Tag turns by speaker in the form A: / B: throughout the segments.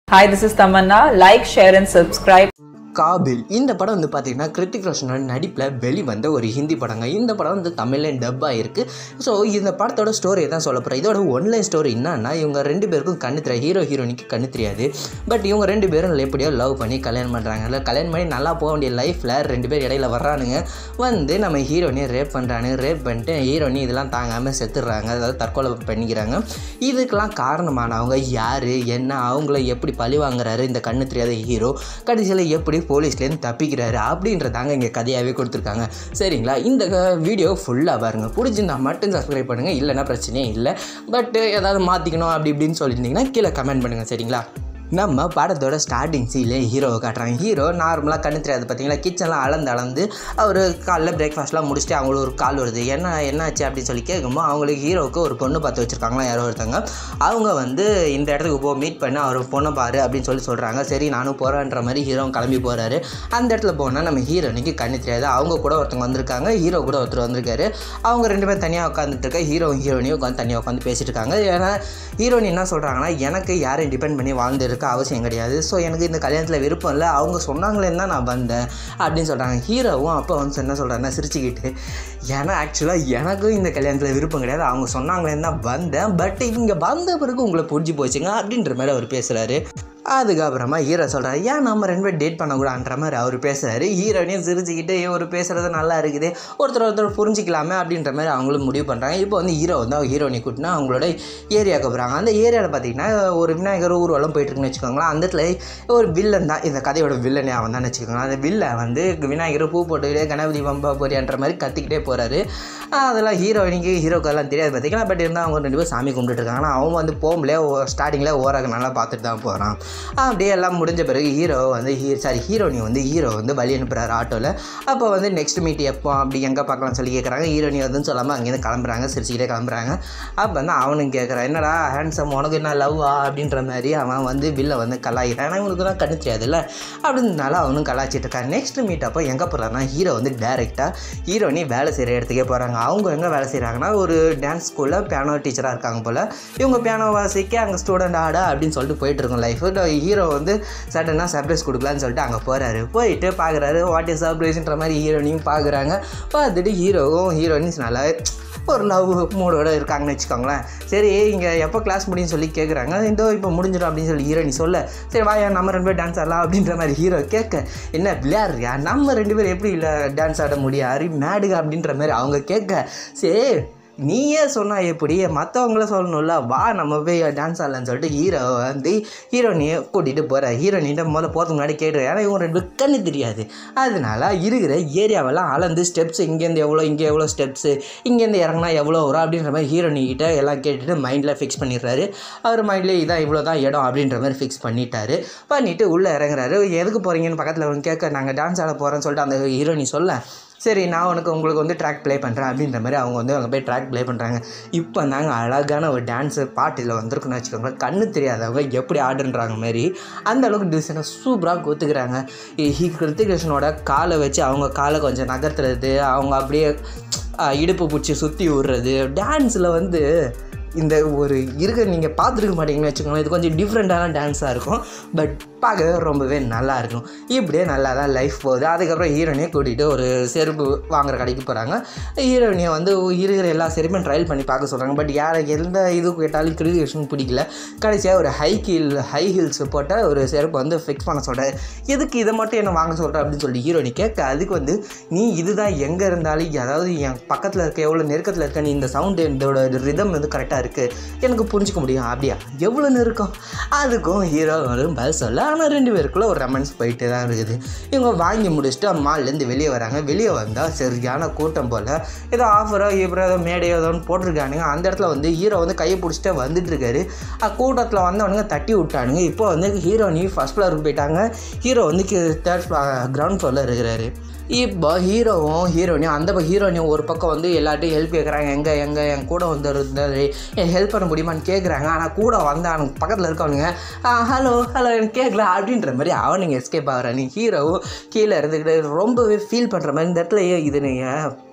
A: Hi, this is Tamanna. Like, share, and subscribe.
B: Qabil இந்த படம் வந்து பார்த்தீங்கன்னா கிருத்திக் ரோஷனோட நடிப்பில் வெளிவந்த ஒரு ஹிந்தி படங்க இந்த படம் வந்து தமிழில் டப் ஆகிருக்கு ஸோ இந்த படத்தோட ஸ்டோரி தான் சொல்ல போகிறேன் இதோட ஒன்லைன் ஸ்டோரி என்னன்னா இவங்க ரெண்டு பேருக்கும் கண்ணு தெரியாது ஹீரோ ஹீரோனிக்கு கண்ணு தெரியாது பட் இவங்க ரெண்டு பேரும் எப்படியோ லவ் பண்ணி கல்யாணம் பண்ணுறாங்க இல்லை கல்யாணம் பண்ணி நல்லா போக வேண்டிய லைஃப்பில் ரெண்டு பேர் இடையில வர்றானுங்க வந்து நம்ம ஹீரோனியை ரேப் பண்ணுறானுங்க ரேப் பண்ணிட்டு ஹீரோனி இதெல்லாம் தாங்காமல் செத்துடுறாங்க அதாவது தற்கொலை பண்ணிக்கிறாங்க இதுக்கெல்லாம் காரணமானவங்க யார் என்ன அவங்கள எப்படி பழி வாங்குறாரு இந்த கண்ணு தெரியாத ஹீரோ கடைசியில் எப்படி போலீஸ்லேருந்து தப்பிக்கிறாரு அப்படின்றதாங்க இங்கே கதையாகவே கொடுத்துருக்காங்க சரிங்களா இந்த வீடியோ ஃபுல்லாக பாருங்கள் பிடிச்சிருந்தா மட்டும் சப்ஸ்கிரைப் பண்ணுங்கள் இல்லைன்னா பிரச்சனையே இல்லை பட் ஏதாவது மாற்றிக்கணும் அப்படி இப்படின்னு சொல்லியிருந்தீங்கன்னா கீழே கமெண்ட் பண்ணுங்கள் சரிங்களா நம்ம படத்தோட ஸ்டார்டிங் சீலே ஹீரோவை காட்டுறாங்க ஹீரோ நார்மலாக கண்ணு தெரியாது பார்த்தீங்களா கிச்சன்லாம் அளந்து அளந்து அவர் காலைல பிரேக்ஃபாஸ்ட்லாம் முடிச்சுட்டு அவங்களுக்கு ஒரு கால் வருது என்ன என்னாச்சு அப்படின்னு சொல்லி கேட்கும்போது அவங்களுக்கு ஹீரோவுக்கு ஒரு பொண்ணு பார்த்து வச்சுருக்காங்களா யாரோ ஒருத்தங்க அவங்க வந்து இந்த இடத்துக்கு போ மீட் பண்ண அவர் பொண்ணை பாரு அப்படின்னு சொல்லி சொல்கிறாங்க சரி நானும் போகிறேன்ற மாதிரி ஹீரோ கிளம்பி போகிறாரு அந்த இடத்துல போனால் நம்ம ஹீரோனிக்கு கண்ணு தெரியாது அவங்க கூட ஒருத்தவங்க வந்திருக்காங்க ஹீரோ கூட ஒருத்தர் வந்திருக்காரு அவங்க ரெண்டு பேரும் தனியாக உட்காந்துட்டு இருக்க ஹீரோ ஹீரோனியும் உட்காந்து தனியாக உட்காந்து பேசிட்டு இருக்காங்க ஏன்னா ஹீரோனி என்ன சொல்கிறாங்கன்னா எனக்கு யாரையும் டிபெண்ட் பண்ணி வாழ்ந்துருக்க அவசியம் கிடையாது ஸோ எனக்கு இந்த கல்யாணத்தில் விருப்பம் இல்லை அவங்க சொன்னாங்களேன்னு தான் நான் வந்தேன் அப்படின்னு சொல்கிறாங்க ஹீரோவும் அப்போ வந்து என்ன சொல்கிறாங்கன்னா சிரிச்சுக்கிட்டு ஏன்னா ஆக்சுவலாக எனக்கும் இந்த கல்யாணத்தில் விருப்பம் கிடையாது அவங்க சொன்னாங்களேன்னு தான் வந்தேன் பட் இங்கே வந்த பிறகு உங்களை பிடிச்சி போச்சுங்க அப்படின்ற மாதிரி அவர் பேசுகிறாரு அதுக்கப்புறமா ஹீரோ சொல்கிறார் ஏன் நம்ம ரெண்டு பேரும் டேட் பண்ணக்கூடாதுன்ற மாதிரி அவர் பேசுகிறாரு ஹீரோனையும் சிரிச்சுக்கிட்டு இவர் பேசுகிறது நல்லா இருக்குது ஒருத்தர் ஒருத்தர் புரிஞ்சிக்கலாமே அப்படின்ற மாதிரி அவங்களும் முடிவு பண்ணுறாங்க இப்போ வந்து ஹீரோ வந்து அவங்க ஹீரோனை கூட்டினா அவங்களோட ஏரியாவுக்கு போகிறாங்க அந்த ஏரியாவில் பார்த்தீங்கன்னா ஒரு விநாயகர் ஊர்வலம் போயிட்டுருக்குன்னு வச்சுக்கோங்களேன் அந்த இடத்துல ஒரு வில்லன் தான் இந்த கதையோட வில்லனே அவன் தான் வச்சுக்கோங்களேன் அந்த வில்லை வந்து விநாயகர் பூ போட்டுக்கிட்டே கணபதி பம்பா போறியான்ற மாதிரி கத்திக்கிட்டே போகிறாரு அதெல்லாம் ஹீரோயினிக்கு ஹீரோக்கெல்லாம் தெரியாது பார்த்தீங்களா பட் இருந்தால் அவங்க ரெண்டு பேரும் சாமி கும்பிட்டுட்டு இருக்காங்க ஆனால் அவன் வந்து போகும்போதே ஸ்டார்டிங்கில் ஓராக நல்லா பார்த்துட்டு தான் போகிறான் அப்படியே எல்லாம் முடிஞ்ச பிறகு ஹீரோ வந்து ஹீ சாரி ஹீரோனி வந்து ஹீரோ வந்து வழி அனுப்புகிறாரு ஆட்டோவில் அப்போ வந்து நெக்ஸ்ட் மீட் எப்போ அப்படி எங்கே பார்க்கலாம்னு சொல்லி கேட்குறாங்க ஹீரோனி வந்துன்னு சொல்லாமல் அங்கேருந்து கிளம்புறாங்க சிரிச்சுக்கிட்டே கிளம்புறாங்க அப்போ வந்து அவனுக்கு கேட்குறான் என்னடா ஹேண்ட்ஸம் உனக்கு என்ன லவ்வா அப்படின்ற மாதிரி அவன் வந்து வில்ல வந்து கலாயிறான் ஆனால் இவனுக்கு தான் கண்ணு தெரியாதுல்ல அப்படின்றனால அவனும் கலாச்சிட்டு இருக்கான் நெக்ஸ்ட் மீட் அப்போ எங்கே போகிறான்னா ஹீரோ வந்து டேரெக்டாக ஹீரோனி வேலை செய்கிற இடத்துக்கே போகிறாங்க அவங்க எங்கே வேலை செய்கிறாங்கன்னா ஒரு டான்ஸ் ஸ்கூலில் பியானோ டீச்சராக இருக்காங்க போல் இவங்க பியானோ வாசிக்க அங்கே ஸ்டூடெண்ட் ஆட அப்படின்னு சொல்லிட்டு போயிட்டு இருக்கும் லைஃப் ஹீரோ வந்து சடனாக சர்ப்ரைஸ் கொடுக்கலான்னு சொல்லிட்டு அங்கே போகிறாரு போயிட்டு பார்க்குறாரு வாட் இஸ் சர்ப்ரைஸ்ன்ற மாதிரி ஹீரோனையும் பார்க்குறாங்க பார்த்துட்டு ஹீரோவும் ஹீரோயின்ஸ் நல்லா ஒரு லவ் மூடோட இருக்காங்கன்னு வச்சுக்கோங்களேன் சரி இங்கே எப்போ கிளாஸ் முடியும்னு சொல்லி கேட்குறாங்க இதோ இப்போ முடிஞ்சிடும் அப்படின்னு சொல்லி ஹீரோனி சொல்ல சரி வாயா நம்ம ரெண்டு பேர் டான்ஸ் ஆடலாம் அப்படின்ற மாதிரி ஹீரோ கேட்க என்ன விளையாடுறியா நம்ம ரெண்டு பேரும் எப்படி இல்லை டான்ஸ் ஆட முடியும் அரி மேடுக அப்படின்ற மாதிரி அவங்க கேட்க சரி நீயே சொன்னா எப்படி மற்றவங்கள சொல்லணும்ல வா நம்ம போய் டான்ஸ் ஆடலான்னு சொல்லிட்டு ஹீரோ வந்து ஹீரோனியை கூட்டிகிட்டு போகிற ஹீரோனிட்ட முதல்ல போகிறதுக்கு முன்னாடி கேட்டு ஏன்னா இவங்க ரெண்டு பேரும் கண்ணு தெரியாது அதனால இருக்கிற ஏரியாவெல்லாம் அளந்து ஸ்டெப்ஸ் இங்கேருந்து எவ்வளோ இங்கே எவ்வளோ ஸ்டெப்ஸு இங்கேருந்து இறங்கினா எவ்வளோ வரும் அப்படின்ற மாதிரி ஹீரோனி கிட்ட எல்லாம் கேட்டுட்டு மைண்டில் ஃபிக்ஸ் பண்ணிடுறாரு அவர் மைண்ட்லேயே இதான் இவ்வளோ தான் இடம் அப்படின்ற மாதிரி ஃபிக்ஸ் பண்ணிட்டாரு பண்ணிவிட்டு உள்ளே இறங்குறாரு எதுக்கு போகிறீங்கன்னு பக்கத்தில் வந்து கேட்க நாங்கள் டான்ஸ் ஆட போகிறோன்னு சொல்லிட்டு அந்த ஹீரோனி சொல்ல சரி நான் உனக்கு உங்களுக்கு வந்து ட்ராக் ப்ளே பண்ணுறேன் அப்படின்ற மாதிரி அவங்க வந்து அங்கே போய் ட்ராக் ப்ளே பண்ணுறாங்க இப்போ தாங்க அழகான ஒரு டான்ஸு பாட்டு இதில் வந்திருக்குன்னு வச்சுக்கோங்க கண்ணு தெரியாதவங்க எப்படி ஆடுன்றாங்க மாதிரி அந்த அளவுக்கு டிசைனாக சூப்பராக கொத்துக்கிறாங்க ஹி கிருத்திகிருஷ்ணனோட காலை வச்சு அவங்க காலை கொஞ்சம் நகர்த்துறது அவங்க அப்படியே ஆ, இடுப்பு பிடிச்சி சுற்றி விடுறது டான்ஸில் வந்து இந்த ஒரு இருக்க நீங்கள் பார்த்துருக்க மாட்டீங்கன்னு வச்சுக்கோங்களேன் இது கொஞ்சம் டிஃப்ரெண்ட்டான டான்ஸாக இருக்கும் பட் பார்க்கவே ரொம்பவே நல்லா இருக்கும் இப்படியே நல்லா தான் லைஃப் போகுது அதுக்கப்புறம் ஹீரோனியை கூட்டிகிட்டு ஒரு செருப்பு வாங்குற கடைக்கு போகிறாங்க ஹீரோனியை வந்து இருக்கிற எல்லா செருப்பும் ட்ரையல் பண்ணி பார்க்க சொல்கிறாங்க பட் யாரை எந்த இது கேட்டாலும் கிரிகேஷன் பிடிக்கல கடைசியாக ஒரு ஹை கீல் ஹை ஹீல்ஸ் போட்ட ஒரு செருப்பு வந்து ஃபிக்ஸ் பண்ண சொல்கிறேன் எதுக்கு இதை மட்டும் என்ன வாங்க சொல்கிறேன் அப்படின்னு சொல்லி ஹீரோனி கேட்க அதுக்கு வந்து நீ இதுதான் எங்கே இருந்தாலும் அதாவது என் பக்கத்தில் இருக்க எவ்வளோ நெருக்கத்தில் இருக்க நீ இந்த சவுண்டு இதோட ரிதம் வந்து கரெக்டாக இருக்குது எனக்கு புரிஞ்சுக்க முடியும் அப்படியா எவ்வளோ நெருக்கம் அதுக்கும் ஹீரோ பதில் சொல்ல ஆனால் ரெண்டு பேருக்குள்ள ஒரு ரெமன்ஸ் போயிட்டு தான் இருக்குது இவங்க வாங்கி முடிச்சுட்டு மால்லேருந்து வெளியே வராங்க வெளியே வந்தால் சரியான கூட்டம் போல் ஏதோ ஆஃபரோ ஹீரோ ஏதோ மேடையோ ஏதோன்னு போட்டிருக்கானுங்க அந்த இடத்துல வந்து ஹீரோ வந்து கையை பிடிச்சிட்டு வந்துட்டு இருக்காரு அஹ் கூட்டத்தில் வந்தவனுங்க தட்டி விட்டானுங்க இப்போ வந்து ஹீரோனி ஃபஸ்ட் ஃப்ளோருக்கு போயிட்டாங்க ஹீரோ வந்து தேர்ட் கிரவுண்ட் ஃப்ளோரில் இருக்கிறாரு இப்போ ஹீரோவும் ஹீரோனியும் அந்த பக்கம் ஹீரோனியும் ஒரு பக்கம் வந்து எல்லார்ட்டையும் ஹெல்ப் கேட்குறாங்க எங்கே எங்கே என் கூட வந்து இருந்தாரு என் ஹெல்ப் பண்ண முடியுமான்னு கேட்குறாங்க ஆனால் கூட வந்த அவனுக்கு பக்கத்தில் இருக்கவனுங்க ஹலோ ஹலோ எனக்கு கேட்கல அப்படின்ற மாதிரி அவனுங்க எஸ்கேப் ஆகுறானு ஹீரோவும் கீழே இருந்துக்கிட்டு ரொம்பவே ஃபீல் பண்ணுற மாதிரி இந்த இடத்துல ஏன் இது நீங்கள்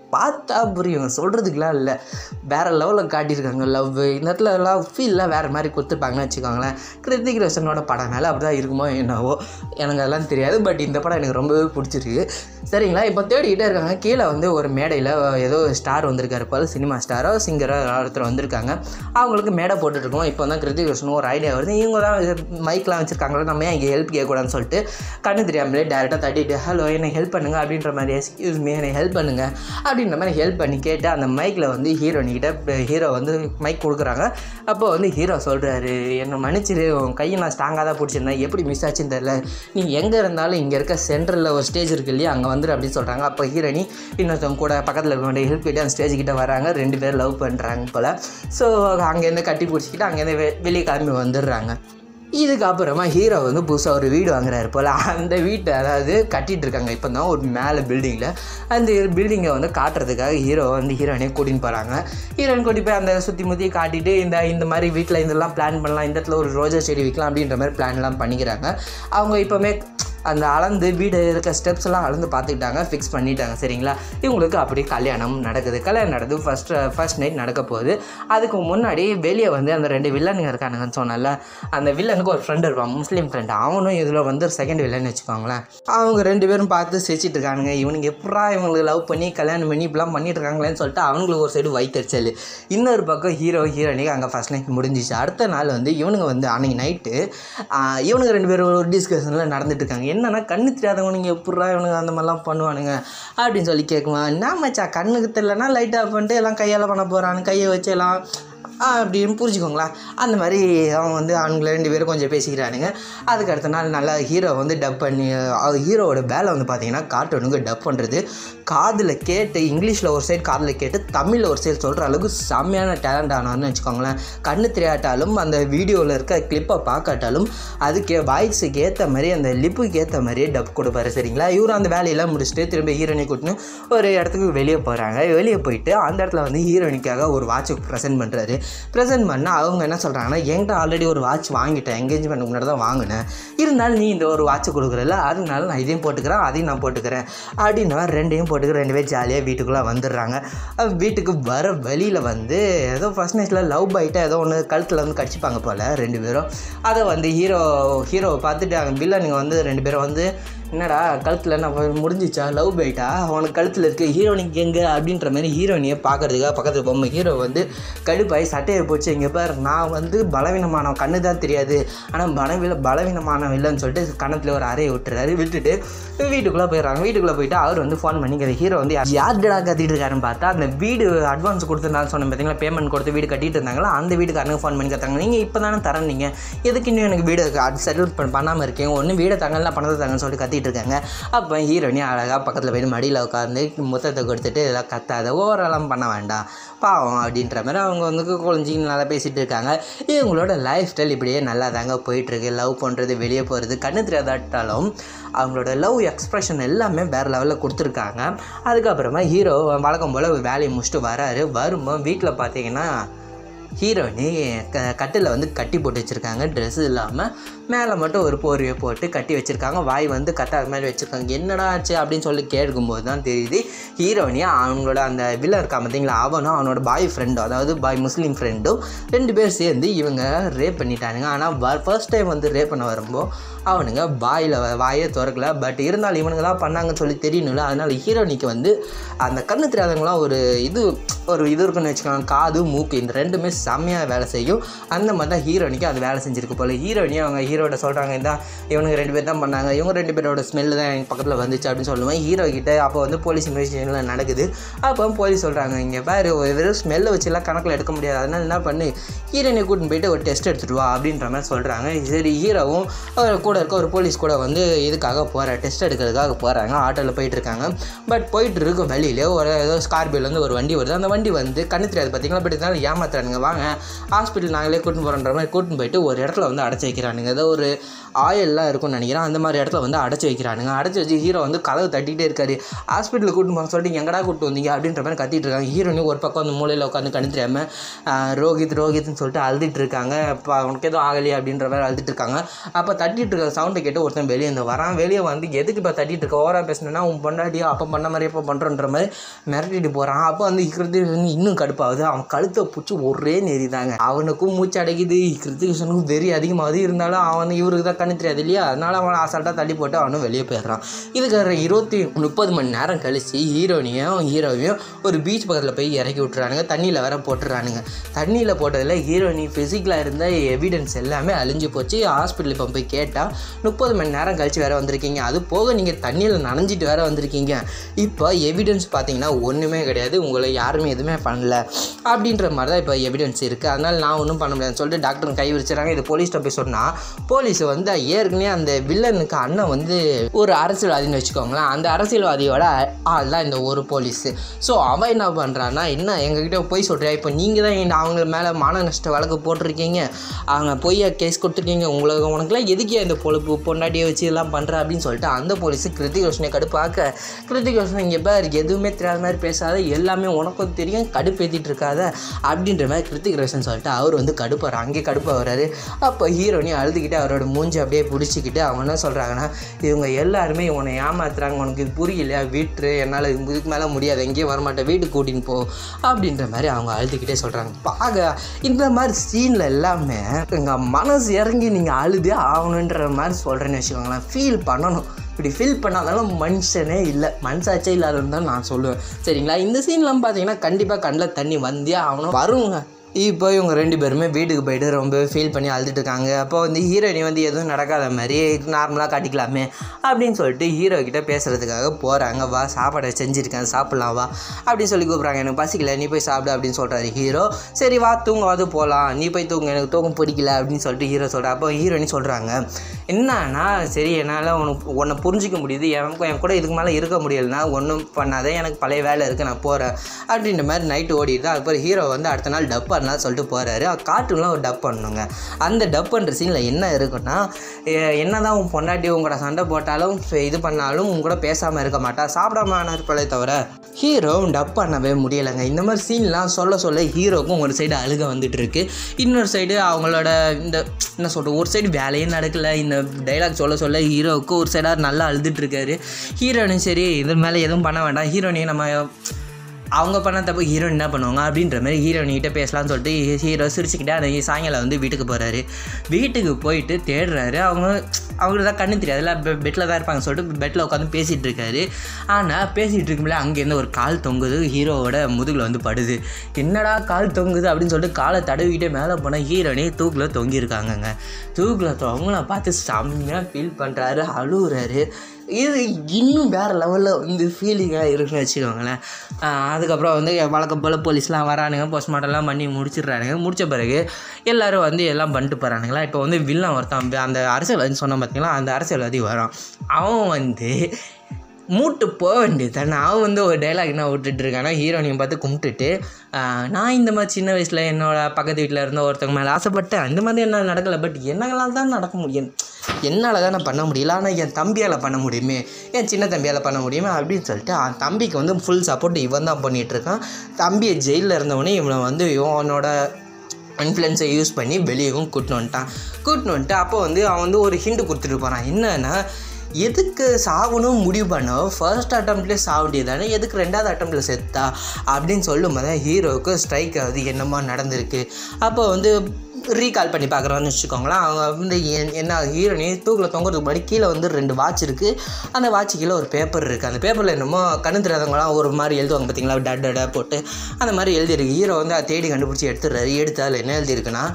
B: பார்த்தா புரியும் சொல்கிறதுக்குலாம் இல்லை வேறு லெவலில் காட்டியிருக்காங்க லவ் இந்த இடத்துல லவ் ஃபீல்லாம் வேறு மாதிரி கொடுத்துருப்பாங்கன்னு வச்சுக்கோங்களேன் கிருத்திக் ரோஷனோட படம்னால அப்படி தான் இருக்குமோ என்னவோ எனக்கு அதெல்லாம் தெரியாது பட் இந்த படம் எனக்கு ரொம்பவே பிடிச்சிருக்கு சரிங்களா இப்போ தேடிக்கிட்டே இருக்காங்க கீழே வந்து ஒரு மேடையில் ஏதோ ஸ்டார் வந்திருக்காரு போல் சினிமா ஸ்டாரோ சிங்கரோ ஒருத்தர் வந்திருக்காங்க அவங்களுக்கு மேடை போட்டுட்ருக்கோம் இப்போ தான் கிருத்திக் ரோஷனும் ஒரு ஐடியா வருது இவங்க தான் மைக்லாம் வச்சுருக்காங்களோ நம்ம ஏன் இங்கே ஹெல்ப் கேட்கக்கூடாதுன்னு சொல்லிட்டு கண்ணு தெரியாமலே டேரெக்டாக தட்டிட்டு ஹலோ என்னை ஹெல்ப் பண்ணுங்க அப்படின்ற மாதிரி எக்ஸ்கியூஸ் மீ என்னை ஹெல்ப் பண்ணுங்க அப்படின்ற மாதிரி ஹெல்ப் பண்ணி கேட்டு அந்த மைக்கில் வந்து ஹீரோனிக்கிட்ட ஹீரோ வந்து மைக் கொடுக்குறாங்க அப்போ வந்து ஹீரோ சொல்கிறாரு என்னை மன்னிச்சிரு உன் கையை நான் ஸ்ட்ராங்காக தான் பிடிச்சிருந்தேன் எப்படி மிஸ் ஆச்சுன்னு தெரில நீ எங்கே இருந்தாலும் இங்கே இருக்க சென்ட்ரலில் ஒரு ஸ்டேஜ் இருக்கு இல்லையா அங்கே வந்துரு அப்படின்னு சொல்கிறாங்க அப்போ ஹீரோனி இன்னொருத்தவங்க கூட பக்கத்தில் இருக்க வேண்டிய ஹெல்ப் கேட்டு அந்த ஸ்டேஜ் கிட்ட வராங்க ரெண்டு பேர் லவ் பண்ணுறாங்க போல் ஸோ அங்கேருந்து கட்டி பிடிச்சிக்கிட்டு அங்கேருந்து வெ வெளியே கிளம்பி வந்துடுறாங்க இதுக்கப்புறமா ஹீரோ வந்து புதுசாக ஒரு வீடு வாங்குறாரு போல் அந்த வீட்டை அதாவது கட்டிகிட்டு இருக்காங்க இப்போ தான் ஒரு மேலே பில்டிங்கில் அந்த பில்டிங்கை வந்து காட்டுறதுக்காக ஹீரோ வந்து ஹீரோயினை கூட்டின்னு போகிறாங்க ஹீரோயின் கூட்டி போய் அந்த சுற்றி முற்றி காட்டிட்டு இந்த இந்த மாதிரி வீட்டில் இதெல்லாம் பிளான் பண்ணலாம் இந்த இடத்துல ஒரு ரோஜா செடி வைக்கலாம் அப்படின்ற மாதிரி பிளான்லாம் பண்ணிக்கிறாங்க அவங்க இப்போமே அந்த அளந்து வீடு இருக்க ஸ்டெப்ஸ் எல்லாம் அளந்து பார்த்துக்கிட்டாங்க ஃபிக்ஸ் பண்ணிட்டாங்க சரிங்களா இவங்களுக்கு அப்படி கல்யாணம் நடக்குது கல்யாணம் நடக்குது ஃபஸ்ட் ஃபர்ஸ்ட் நைட் நடக்க போகுது அதுக்கு முன்னாடி வெளியே வந்து அந்த ரெண்டு வில்லனுங்க இருக்கானுங்கன்னு சொன்னல அந்த வில்லனுக்கு ஒரு ஃப்ரெண்ட் இருப்பான் முஸ்லீம் ஃப்ரெண்ட் அவனும் இதில் வந்து செகண்ட் வில்லன் வச்சுக்கோங்களேன் அவங்க ரெண்டு பேரும் பார்த்து சிரிச்சிட்டு இருக்கானுங்க இவனுக்கு எப்படா இவங்களுக்கு லவ் பண்ணி கல்யாணம் பண்ணி இப்படிலாம் பண்ணிட்டு இருக்காங்களேன்னு சொல்லிட்டு அவங்களுக்கு ஒரு சைடு வைத்தறிச்சல் இன்னொரு பக்கம் ஹீரோ ஹீரோனிக்கு அங்கே ஃபஸ்ட் நைட் முடிஞ்சிச்சு அடுத்த நாள் வந்து இவனுங்க வந்து அன்னைக்கு நைட்டு இவனுங்க ரெண்டு பேரும் ஒரு டிஸ்கஷனில் நடந்துட்டு இருக்காங்க என்னன்னா கண்ணு தெரியாதவனுங்க எப்பட்றா இவனுங்க அந்த மாதிரிலாம் பண்ணுவானுங்க அப்படின்னு சொல்லி கேட்குவான் என்ன மச்சா கண்ணுக்கு தெரியலனா லைட் ஆஃப் பண்ணிட்டு எல்லாம் கையால் பண்ண போகிறான்னு கையை வச்சு எல்லாம் ஆ, அப்படின்னு புரிஞ்சுக்கோங்களேன் அந்த மாதிரி அவன் வந்து அவனுங்களை ரெண்டு பேரும் கொஞ்சம் பேசிக்கிறானுங்க அதுக்கு அடுத்த நாள் நல்லா ஹீரோ வந்து டப் பண்ணி அவர் ஹீரோவோட வேலை வந்து பார்த்தீங்கன்னா கார்ட்டூனுக்கு டப் பண்ணுறது காதில் கேட்டு இங்கிலீஷில் ஒரு சைடு காதில் கேட்டு தமிழில் ஒரு சைடு சொல்கிற அளவுக்கு செம்மையான டேலண்ட் ஆனார்னு வச்சுக்கோங்களேன் கண்ணு தெரியாட்டாலும் அந்த வீடியோவில் இருக்க கிளிப்பை பார்க்காட்டாலும் அதுக்கு வாய்ஸுக்கு ஏற்ற மாதிரி அந்த லிப்புக்கு ஏற்ற மாதிரியே டப் கொடுப்பாரு சரிங்களா இவர் அந்த வேலையெல்லாம் முடிச்சுட்டு திரும்ப ஹீரோயினை கூட்டின்னு ஒரு இடத்துக்கு வெளியே போகிறாங்க வெளியே போயிட்டு அந்த இடத்துல வந்து ஹீரோயினிக்காக ஒரு வாட்ச் ப்ரெசென்ட் பண்ணுறாரு ப்ரெசென்ட் பண்ணால் அவங்க என்ன சொல்கிறாங்கன்னா என்கிட்ட ஆல்ரெடி ஒரு வாட்ச் வாங்கிட்டேன் எங்கேஜ்மெண்ட் முன்னாடி தான் வாங்கினேன் இருந்தாலும் நீ இந்த ஒரு வாட்ச் கொடுக்குறல அதனால நான் இதையும் போட்டுக்கிறேன் அதையும் நான் போட்டுக்கிறேன் அப்படின்னு ரெண்டையும் போட்டுக்கிற ரெண்டு பேர் ஜாலியாக வீட்டுக்குள்ளே வந்துடுறாங்க அஹ் வீட்டுக்கு வர வழியில் வந்து ஏதோ ஃபர்ஸ்ட் நைட்டில் லவ் பைட்டை ஏதோ ஒன்று கழுத்தில் வந்து கடிச்சிப்பாங்க போல் ரெண்டு பேரும் அதை வந்து ஹீரோ ஹீரோவை பார்த்துட்டு அங்கே வில்லனுங்க வந்து ரெண்டு பேரும் வந்து என்னடா கழுத்தில் என்ன ப- முடிஞ்சிச்சா லவ் பைட்டா அவனுக்கு கழுத்தில் இருக்க ஹீரோனிக்கு எங்கே அப்படின்ற மாதிரி ஹீரோனியை பார்க்கறதுக்காக பக்கத்தில் பொம்மை ஹீரோ வந்து கடுப்பாய் சட்டையை போச்சு இங்கே பார் நான் வந்து பலவீனமானவன் கண்ணு தான் தெரியாது ஆனால் பலவீன பலவீனமானவன் இல்லைன்னு சொல்லிட்டு கணத்தில் ஒரு அறையை விட்டுறாரு விட்டுட்டு வீட்டுக்குள்ளே போயிடுறாங்க வீட்டுக்குள்ளே போயிட்டு அவர் வந்து ஃபோன் பண்ணிக்கிற ஹீரோ வந்து யார்டா கத்திட்டு இருக்காருன்னு பார்த்தா அந்த வீடு அட்வான்ஸ் கொடுத்துருந்தாலும் சொன்னேன் பார்த்தீங்களா பேமெண்ட் கொடுத்து வீடு கட்டிட்டு இருந்தாங்களா அந்த வீட்டுக்காரனுக்கு ஃபோன் பண்ணி கத்தாங்க நீங்கள் இப்போ தானே தரேன் நீங்கள் எதுக்கு இன்னும் எனக்கு வீடு அது செட்டில் பண்ணாமல் இருக்கேன் ஒன்று வீடை தங்கல பணத்தை தங்கன்னு சொல்லிட்டு கத்திட்டு இருக்காங்க அப்போ ஹீரோனி அழகாக பக்கத்தில் போயிட்டு மடியில் உட்காந்து முத்தத்தை கொடுத்துட்டு இதெல்லாம் கத்தாத ஓவரெல்லாம் பண்ண வேண்டாம் பாவம் அப்படின்ற மாதிரி அவங்க வந்து குழஞ்சிங்க நல்லா பேசிகிட்டு இருக்காங்க இவங்களோட லைஃப் ஸ்டைல் இப்படியே நல்லா தாங்க போயிட்டுருக்கு லவ் பண்ணுறது வெளியே போகிறது கண்ணு தெரியாதாட்டாலும் அவங்களோட லவ் எக்ஸ்ப்ரெஷன் எல்லாமே வேறு லெவலில் கொடுத்துருக்காங்க அதுக்கப்புறமா ஹீரோ வழக்கம் போல் வேலையை முடிச்சுட்டு வராரு வரும்போது வீட்டில் பார்த்தீங்கன்னா ஹீரோயினி க கட்டில் வந்து கட்டி போட்டு வச்சுருக்காங்க ட்ரெஸ் இல்லாமல் மேலே மட்டும் ஒரு போர்வையை போட்டு கட்டி வச்சுருக்காங்க வாய் வந்து கட்டாத மாதிரி வச்சுருக்காங்க என்னடா ஆச்சு அப்படின்னு சொல்லி கேட்கும்போது தான் தெரியுது ஹீரோயினி அவங்களோட அந்த வில்லன் இருக்கா பார்த்தீங்களா அவனும் அவனோட பாய் ஃப்ரெண்டும் அதாவது பாய் முஸ்லீம் ஃப்ரெண்டும் ரெண்டு பேர் சேர்ந்து இவங்க ரேப் பண்ணிட்டானுங்க ஆனால் ஃபர்ஸ்ட் டைம் வந்து ரேப் பண்ண வரும்போது அவனுங்க வாயில் வாயே திறக்கல பட் இருந்தாலும் இவனுங்களாம் பண்ணாங்கன்னு சொல்லி தெரியணும்ல அதனால் ஹீரோனிக்கு வந்து அந்த கண்ணு தெரியாதவங்களாம் ஒரு இது ஒரு இது இருக்குன்னு வச்சுக்கோங்க காது மூக்கு இந்த ரெண்டுமே செம்மையாக வேலை செய்யும் அந்த மாதிரி தான் ஹீரோனிக்கு அது வேலை செஞ்சிருக்கு போல ஹீரோனி அவங்க ஹீரோட சொல்கிறாங்க இந்த இவனுங்க ரெண்டு பேர் தான் பண்ணாங்க இவங்க ரெண்டு பேரோட ஸ்மெல்லு தான் எங்கள் பக்கத்தில் வந்துச்சு அப்படின்னு சொல்லுவேன் ஹீரோ கிட்ட அப்போ வந்து போலீஸ் இன்வெஸ்டிகேஷன்லாம் நடக்குது அப்போ போலீஸ் சொல்கிறாங்க இங்கே பாரு ஒரு வெறும் ஸ்மெல்லை வச்சுலாம் கணக்கில் எடுக்க முடியாது அதனால என்ன பண்ணு ஹீரோனை கூட்டின்னு போயிட்டு ஒரு டெஸ்ட் எடுத்துட்டு வா அப்படின்ற மாதிரி சொல்கிறாங்க சரி ஹீரோவும் அவர் கூட இருக்க ஒரு போலீஸ் கூட வந்து இதுக்காக போகிற டெஸ்ட் எடுக்கிறதுக்காக போகிறாங்க ஆட்டோவில் போயிட்டு இருக்காங்க பட் போயிட்டு இருக்க வழியில ஒரு ஏதோ ஸ்கார்பியோலேருந்து ஒரு வண்டி வருது அந்த வண்டி வந்து கண்ணு தெரியாது பார்த்தீங்களா பட் இருந்தாலும் ஏமாத்துறானுங்க வாங்க வாங்க ஹாஸ்பிட்டல் நாங்களே கூட்டின்னு போகிறோன்ற மாதிரி கூட்டின்னு போயிட்டு ஒரு இடத்துல வந்து அடைச்சி வைக்கிறானுங்க ஏதோ ஒரு ஆயிலெலாம் இருக்கும்னு நினைக்கிறேன் அந்த மாதிரி இடத்துல வந்து அடைச்சி வைக்கிறானுங்க அடைச்சி வச்சு ஹீரோ வந்து கதவு தட்டிகிட்டே இருக்காரு ஹாஸ்பிட்டலுக்கு கூட்டின்னு போக சொல்லிட்டு எங்கடா கூட்டு வந்தீங்க அப்படின்ற மாதிரி கத்திட்டு இருக்காங்க ஹீரோனி ஒரு பக்கம் அந்த மூலையில் உட்காந்து கண்ணு தெரியாமல் ரோஹித் ரோஹித்னு சொல்லிட்டு அழுதுட்டு இருக்காங்க இப்போ அவனுக்கு எதுவும் ஆகலையே அப்படின்ற மாதிரி அழுதுட்டு இருக்காங்க அப்போ தட்டிட்டு இருக்க சவுண்டை கேட்டு ஒருத்தன் வெளியே வந்து வரான் வெளியே வந்து எதுக்கு இப்போ தட்டிட்டு இருக்க ஓவரா பேசினா உன் பொண்டாட்டியோ அப்போ பண்ண மாதிரி இப்போ பண்ணுறன்ற மாதிரி மிரட்டிட்டு போகிறான் அப்போ வந்து கிருத்திகிருஷ்ணன் இன்னும் கடுப்பாகுது அவன் கழுத்தை பிடிச்சி ஒரே நெறி தாங்க அவனுக்கும் மூச்சு அடைக்குது கிருத்திகிருஷ்ணனுக்கும் வெறி அதிகமாகுது இருந்தாலும் அவன் இவருக்கு தான் கண்ணு தெரியாது இல்லையா அதனால அவன் அசால்ட்டாக தள்ளி போட்டு அவனும் வெளியே போயிடுறான் இதுக்கு ஒரு இருபத்தி முப்பது மணி நேரம் கழிச்சு ஹீரோனியும் ஹீரோவையும் ஒரு பீச் பக்கத்தில் போய் இறக்கி விட்டுறானுங்க தண்ணியில் வேற போட்டுறானுங்க தண்ணியில் போட்டதில் ஹீரோனி ஃபிசிக்கலாக இருந்த எவிடன்ஸ் எல்லாமே அழிஞ்சு போச்சு ஹாஸ்பிட்டல் இப்போ போய் கேட்டால் முப்பது மணி நேரம் கழிச்சு வேற வந்திருக்கீங்க அது போக நீங்கள் தண்ணியில் நனைஞ்சிட்டு வேற வந்திருக்கீங்க இப்போ எவிடன்ஸ் பார்த்தீங்கன்னா ஒன்றுமே கிடையாது உங்களை யாருமே எதுவுமே பண்ணல அப்படின்ற மாதிரி தான் இப்போ எவிடன்ஸ் இருக்குது அதனால் நான் ஒன்றும் பண்ண முடியாதுன்னு சொல்லிட்டு டாக்டர் கை விரிச்சிடறாங்க இது போலீஸ்கிட்ட போய் சொன்னால் போலீஸ் வந்து ஏற்கனவே அந்த வில்லனுக்கு அண்ணன் வந்து ஒரு அரசியல்வாதின்னு வச்சுக்கோங்களேன் அந்த அரசியல்வாதியோட ஆள் தான் இந்த ஒரு போலீஸு ஸோ அவன் என்ன பண்ணுறான்னா என்ன எங்ககிட்ட போய் சொல்கிறியா இப்போ நீங்கள் தான் இந்த அவங்க மேலே மான நஷ்ட வழக்கு போட்டிருக்கீங்க அவங்க பொய்யா கேஸ் கொடுத்துருக்கீங்க உங்களுக்கு உனக்குலாம் எதுக்கே இந்த பொழப்பு பொண்டாட்டியை வச்சு இதெல்லாம் பண்ணுற அப்படின்னு சொல்லிட்டு அந்த போலீஸு கிருத்திக் ரோஷனை கடுப்பாக்க கிருத்திக் ரோஷன் இங்கே பார் எதுவுமே தெரியாத மாதிரி பேசாத எல்லாமே உனக்கும் தெரியும் கடுப்பேற்றிட்டு இருக்காத அப்படின்ற மாதிரி கிருத்திக் ரோஷன் சொல்லிட்டு அவர் வந்து கடுப்பார் அங்கே கடுப்பாக வர்றாரு அப்போ ஹீரோனி அழுதுகிட்டு அவரோட மூஞ்சி அப்படியே பிடிச்சிக்கிட்டு அவங்க என்ன சொல்கிறாங்கன்னா இவங்க எல்லாருமே உன்னை ஏமாத்துறாங்க உனக்கு இது புரியலையா வீட்டு என்னால் இதுக்கு மேலே முடியாது எங்கேயும் வரமாட்டேன் வீட்டுக்கு கூட்டின்னு போ அப்படின்ற மாதிரி அவங்க அழுதுகிட்டே சொல்கிறாங்க பார்க்க இந்த மாதிரி சீனில் எல்லாமே எங்கள் மனசு இறங்கி நீங்கள் அழுதே ஆகணுன்ற மாதிரி சொல்கிறேன்னு வச்சுக்கோங்களேன் ஃபீல் பண்ணணும் இப்படி ஃபீல் பண்ணாதாலும் மனுஷனே இல்லை மனசாச்சே இல்லாதன்னு தான் நான் சொல்லுவேன் சரிங்களா இந்த சீன்லாம் பார்த்தீங்கன்னா கண்டிப்பாக கண்ணில் தண்ணி வந்தே ஆகணும் வருங்க இப்போ இவங்க ரெண்டு பேருமே வீட்டுக்கு போயிட்டு ரொம்ப ஃபீல் பண்ணி அழுதுட்டு இருக்காங்க அப்போ வந்து ஹீரோயினி வந்து எதுவும் நடக்காத மாதிரி நார்மலாக காட்டிக்கலாமே அப்படின்னு சொல்லிட்டு ஹீரோ கிட்ட பேசுகிறதுக்காக போகிறாங்க வா சாப்பாடை செஞ்சுருக்கேன் சாப்பிட்லாம் வா அப்படின்னு சொல்லி கூப்பிட்றாங்க எனக்கு பசிக்கல நீ போய் சாப்பிடு அப்படின்னு சொல்கிறாரு ஹீரோ சரி வா தூங்காவது போகலாம் நீ போய் தூங்க எனக்கு தூக்கம் பிடிக்கல அப்படின்னு சொல்லிட்டு ஹீரோ சொல்கிறா அப்போ ஹீரோயினி சொல்கிறாங்க என்னன்னா சரி என்னால் உனக்கு உன்னை புரிஞ்சிக்க முடியுது எனக்கும் என் கூட இதுக்கு மேலே இருக்க முடியலனா ஒன்றும் பண்ணாத எனக்கு பழைய வேலை இருக்குது நான் போகிறேன் அப்படின்ற மாதிரி நைட்டு ஓடிடுது அதுக்கப்புறம் ஹீரோ வந்து அடுத்த நாள் டப் பண்ணலாம் சொல்லிட்டு போகிறாரு கார்ட்டூன்லாம் ஒரு டப் பண்ணுங்க அந்த டப் பண்ணுற சீனில் என்ன இருக்குன்னா என்ன தான் உன் பொண்டாட்டி உங்களோட சண்டை போட்டாலும் இது பண்ணாலும் உங்க கூட பேசாமல் இருக்க மாட்டா சாப்பிடாம இருப்பாளே தவிர ஹீரோ டப் பண்ணவே முடியலைங்க இந்த மாதிரி சீன்லாம் சொல்ல சொல்ல ஹீரோக்கும் ஒரு சைடு அழுக வந்துட்டு இருக்கு இன்னொரு சைடு அவங்களோட இந்த என்ன சொல்கிறது ஒரு சைடு வேலையே நடக்கல இந்த டைலாக் சொல்ல சொல்ல ஹீரோவுக்கு ஒரு சைடாக நல்லா அழுதுட்டு இருக்காரு ஹீரோனும் சரி இது மேலே எதுவும் பண்ண வேண்டாம் ஹீரோனையும் நம்ம அவங்க பண்ண தப்பு ஹீரோயின் என்ன பண்ணுவாங்க அப்படின்ற மாதிரி ஹீரோயின்கிட்ட பேசலாம்னு சொல்லிட்டு ஹீரோ சிரிச்சுக்கிட்டே அந்த சாயங்காலம் வந்து வீட்டுக்கு போகிறாரு வீட்டுக்கு போயிட்டு தேடுறாரு அவங்க அவங்களுக்கு தான் கண்ணு தெரியாதுல்ல பெட்டில் தான் இருப்பாங்க சொல்லிட்டு பெட்டில் உட்காந்து பேசிகிட்டு இருக்காரு ஆனால் பேசிகிட்டு இருக்கும்போது அங்கேருந்து ஒரு கால் தொங்குது ஹீரோவோட முதுகில் வந்து படுது என்னடா கால் தொங்குது அப்படின்னு சொல்லிட்டு காலை தடவிக்கிட்டே மேலே போனால் ஹீரோனே தூக்கில் தொங்கியிருக்காங்கங்க தூக்கில் தொங்கலை பார்த்து செம்மையாக ஃபீல் பண்ணுறாரு அழுகுறாரு இது இன்னும் வேறு லெவலில் வந்து ஃபீலிங்காக இருக்குன்னு வச்சுக்கோங்களேன் ஆஹ் அதுக்கப்புறம் வந்து வழக்கம் போல் போலீஸ்லாம் வரானுங்க போஸ்ட்மார்ட்டம்லாம் பண்ணி முடிச்சிடுறானுங்க முடிச்ச பிறகு எல்லோரும் வந்து எல்லாம் பண்ணிட்டு போகிறானுங்களா இப்போ வந்து வில்லன் ஒருத்தன் அந்த அரசியல்வாதி சொன்ன பார்த்தீங்களா அந்த அரசியல்வாதி வரான் அவன் வந்து மூட்டு போக வேண்டியது தானே அவன் வந்து ஒரு டைலாக் என்ன விட்டுட்டு இருக்கானா ஹீரோனியை பார்த்து கும்பிட்டுட்டு ஆஹ், நான் இந்த மாதிரி சின்ன வயசில் என்னோட பக்கத்து வீட்டில் இருந்த ஒருத்தவங்க மேலே ஆசைப்பட்டேன் அந்த மாதிரி என்ன நடக்கலை பட் என்னால தான் நடக்க முடியும் என்னால் தான் நான் பண்ண முடியல ஆனால் என் தம்பியால் பண்ண முடியுமே என் சின்ன தம்பியால் பண்ண முடியுமே அப்படின்னு சொல்லிட்டு அவன் தம்பிக்கு வந்து ஃபுல் சப்போர்ட் இவன் தான் பண்ணிகிட்டு இருக்கான் தம்பியை ஜெயிலில் இருந்தவொடனே இவனை வந்து இவனோட இன்ஃப்ளூயன்ஸை யூஸ் பண்ணி வெளியவும் கூட்டின்னு வந்துட்டான் கூட்டின்னு வந்துட்டு அப்போ வந்து அவன் வந்து ஒரு ஹிண்டு கொடுத்துட்டு போகிறான் என்னன்னா எதுக்கு சாகணும் முடிவு பண்ண ஃபர்ஸ்ட் அட்டம்ப்ட்லேயே சாக வேண்டியதானே எதுக்கு ரெண்டாவது அட்டம்ப்டில் செத்தா அப்படின்னு சொல்லும் போது ஹீரோவுக்கு ஸ்ட்ரைக் ஆகுது என்னமோ நடந்திருக்கு அப்போ வந்து ரீகால் பண்ணி பார்க்குறான்னு வச்சுக்கோங்களேன் அவங்க வந்து என்- என்ன ஹீரோனி தூக்கில் தொங்குறதுக்கு முன்னாடி கீழே வந்து ரெண்டு வாட்ச் இருக்குது அந்த வாட்ச் கீழே ஒரு பேப்பர் இருக்குது அந்த பேப்பரில் என்னமோ கண்ணு தெரியாதவங்களாம் ஒரு மாதிரி எழுதுவாங்க பார்த்தீங்களா டட் டட போட்டு அந்த மாதிரி எழுதியிருக்கு ஹீரோ வந்து அதை தேடி கண்டுபிடிச்சி எடுத்துடுறாரு எடுத்து அதில் என்ன எழுதியிருக்குன்னா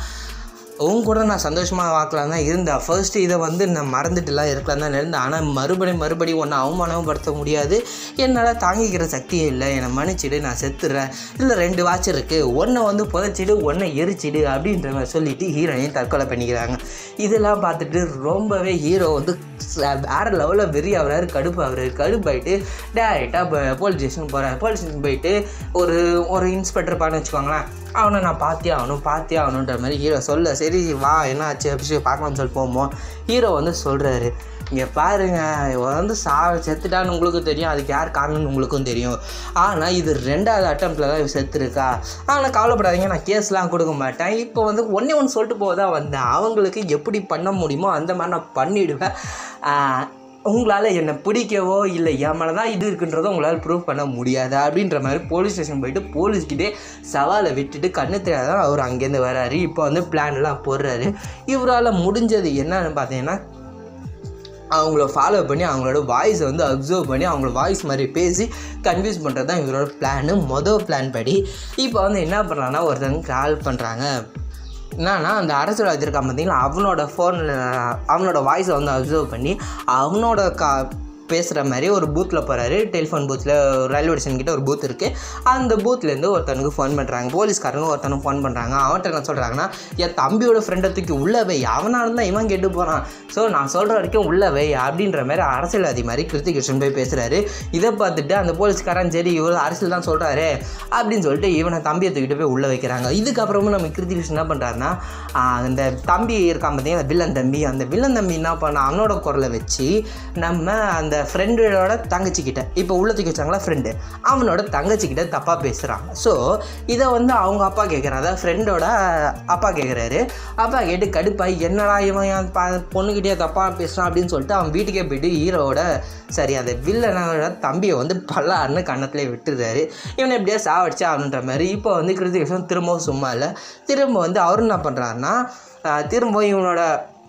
B: உன் கூட நான் சந்தோஷமாக வாக்கலாம் தான் இருந்தேன் ஃபர்ஸ்ட்டு இதை வந்து நான் மறந்துட்டுலாம் இருக்கலாம் தான் இருந்தேன் ஆனால் மறுபடியும் மறுபடியும் ஒன்றை அவமானப்படுத்த முடியாது என்னால் தாங்கிக்கிற சக்தியே இல்லை என்னை மன்னிச்சிடு நான் செத்துறேன் இல்லை ரெண்டு வாட்ச் இருக்குது ஒன்றை வந்து புதைச்சிடு ஒன்றை எரிச்சிடு அப்படின்ற மாதிரி சொல்லிட்டு ஹீரோயினையும் தற்கொலை பண்ணிக்கிறாங்க இதெல்லாம் பார்த்துட்டு ரொம்பவே ஹீரோ வந்து ச- வேற லெவலில் வெறி ஆகுறாரு கடுப்பு ஆகுறாரு கடுப்பாயிட்டு டேரெக்டாக போலீஸ் ஸ்டேஷன் போகிறாரு போலீஸ் ஸ்டேஷன் போயிட்டு ஒரு ஒரு இன்ஸ்பெக்டர் பான்னு வச்சுக்கோங்களேன் அவனை நான் பார்த்தே ஆகணும் பார்த்தே ஆகணுன்ற மாதிரி ஹீரோ சொல்ல சரி வா என்ன ஆச்சு அப்படி சொல்லி பார்க்கலாம்னு சொல்லி போவோம் ஹீரோ வந்து சொல்கிறாரு இங்கே பாருங்க இவன் வந்து சா செத்துட்டான்னு உங்களுக்கும் தெரியும் அதுக்கு யார் காரணம்னு உங்களுக்கும் தெரியும் ஆனால் இது ரெண்டாவது அட்டம்ப்டில் தான் இவன் செத்துருக்கா ஆனால் கவலைப்படாதீங்க நான் கேஸ்லாம் கொடுக்க மாட்டேன் இப்போ வந்து ஒன்றே ஒன்று சொல்லிட்டு போக தான் வந்தேன் அவங்களுக்கு எப்படி பண்ண முடியுமோ அந்த மாதிரி நான் பண்ணிவிடுவேன் ஆஹ், உங்களால் என்னை பிடிக்கவோ இல்லை என் மேலே தான் இது இருக்குன்றதை உங்களால் ப்ரூவ் பண்ண முடியாது அப்படின்ற மாதிரி போலீஸ் ஸ்டேஷன் போயிட்டு போலீஸ்கிட்டே சவாலை விட்டுட்டு கண்ணு தெரியாதான் அவர் அங்கேருந்து வராரு இப்போ வந்து பிளான்லாம் போடுறாரு இவரால் முடிஞ்சது என்னன்னு பார்த்தீங்கன்னா அவங்கள ஃபாலோ பண்ணி அவங்களோட வாய்ஸை வந்து அப்சர்வ் பண்ணி அவங்களோட வாய்ஸ் மாதிரி பேசி கன்வியூஸ் பண்ணுறது தான் இவரோட பிளானு மொதல் பிளான் படி இப்போ வந்து என்ன பண்ணுறாங்கன்னா ஒருத்தவங்க கால் பண்ணுறாங்க என்னன்னா அந்த அரசியல்வாதி இருக்கான் பார்த்தீங்களா அவனோட ஃபோனில் அவனோட வாய்ஸை வந்து அப்சர்வ் பண்ணி அவனோட கா பேசுகிற மாதிரி ஒரு பூத்தில் போகிறாரு டெலிஃபோன் பூத்தில் ரயில்வே ஸ்டேஷன் கிட்ட ஒரு பூத் இருக்குது அந்த பூத்லேருந்து ஒருத்தனுக்கு ஃபோன் பண்ணுறாங்க போலீஸ்காரங்க ஒருத்தனுக்கு ஃபோன் பண்ணுறாங்க அவன்கிட்ட என்ன சொல்கிறாங்கன்னா என் தம்பியோட ஃப்ரெண்டை தூக்கி உள்ளே வை அவனால தான் இவன் கெட்டு போகிறான் ஸோ நான் சொல்கிற வரைக்கும் உள்ளே வை அப்படின்ற மாதிரி அரசியல்வாதி மாதிரி கிருத்திக் கிருஷ்ணன் போய் பேசுகிறாரு இதை பார்த்துட்டு அந்த போலீஸ்காரன் சரி இவர் அரசியல் தான் சொல்கிறாரு அப்படின்னு சொல்லிட்டு இவனை தம்பியை தூக்கிட்டு போய் உள்ளே வைக்கிறாங்க இதுக்கப்புறமும் நம்ம கிருத்திக் கிருஷ்ணன் என்ன பண்ணுறாருன்னா அந்த தம்பி இருக்கான் பார்த்தீங்கன்னா வில்லன் தம்பி அந்த வில்லன் தம்பி என்ன பண்ண அவனோட குரலை வச்சு நம்ம அந்த ஃப்ரெண்டோட தங்கச்சிக்கிட்ட இப்போ உள்ளத்துக்கு வச்சாங்களா ஃப்ரெண்டு அவனோட தங்கச்சிக்கிட்ட தப்பாக பேசுகிறான் ஸோ இதை வந்து அவங்க அப்பா கேட்குறான் அதாவது ஃப்ரெண்டோட அப்பா கேட்குறாரு அப்பா கேட்டு கடுப்பாய் என்னடா இவன் என் ப பொண்ணுக்கிட்டே தப்பாக பேசுகிறான் அப்படின்னு சொல்லிட்டு அவன் வீட்டுக்கே போயிட்டு ஹீரோவோட சரி அந்த வில்லனோட தம்பியை வந்து பல்லாருன்னு கன்னத்திலே விட்டுறாரு இவனை எப்படியா சாவடிச்சா அவனுன்ற மாதிரி இப்போ வந்து கிருத்திகேஷன் திரும்பவும் சும்மா இல்லை திரும்ப வந்து அவரும் என்ன பண்ணுறாருன்னா திரும்ப இவனோட